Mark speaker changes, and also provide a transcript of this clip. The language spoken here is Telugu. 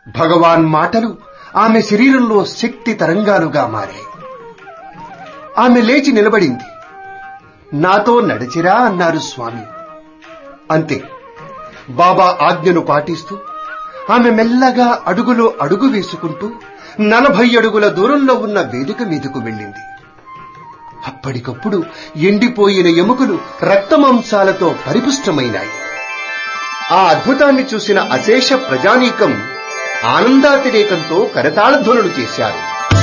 Speaker 1: భగవాన్ మాటలు ఆమె శరీరంలో శక్తి తరంగాలుగా మారాయి ఆమె లేచి నిలబడింది నాతో నడిచిరా అన్నారు స్వామి అంతే బాబా ఆజ్ఞను పాటిస్తూ ఆమె మెల్లగా అడుగులో అడుగు వేసుకుంటూ నలభై అడుగుల దూరంలో ఉన్న వేదిక మీదకు వెళ్ళింది అప్పటికప్పుడు ఎండిపోయిన ఎముకలు రక్తమాంసాలతో పరిపుష్టమైనాయి ఆ అద్భుతాన్ని చూసిన అశేష ప్రజానీకం ఆనందాతిరేకంతో కరతాళధ్వనులు చేశారు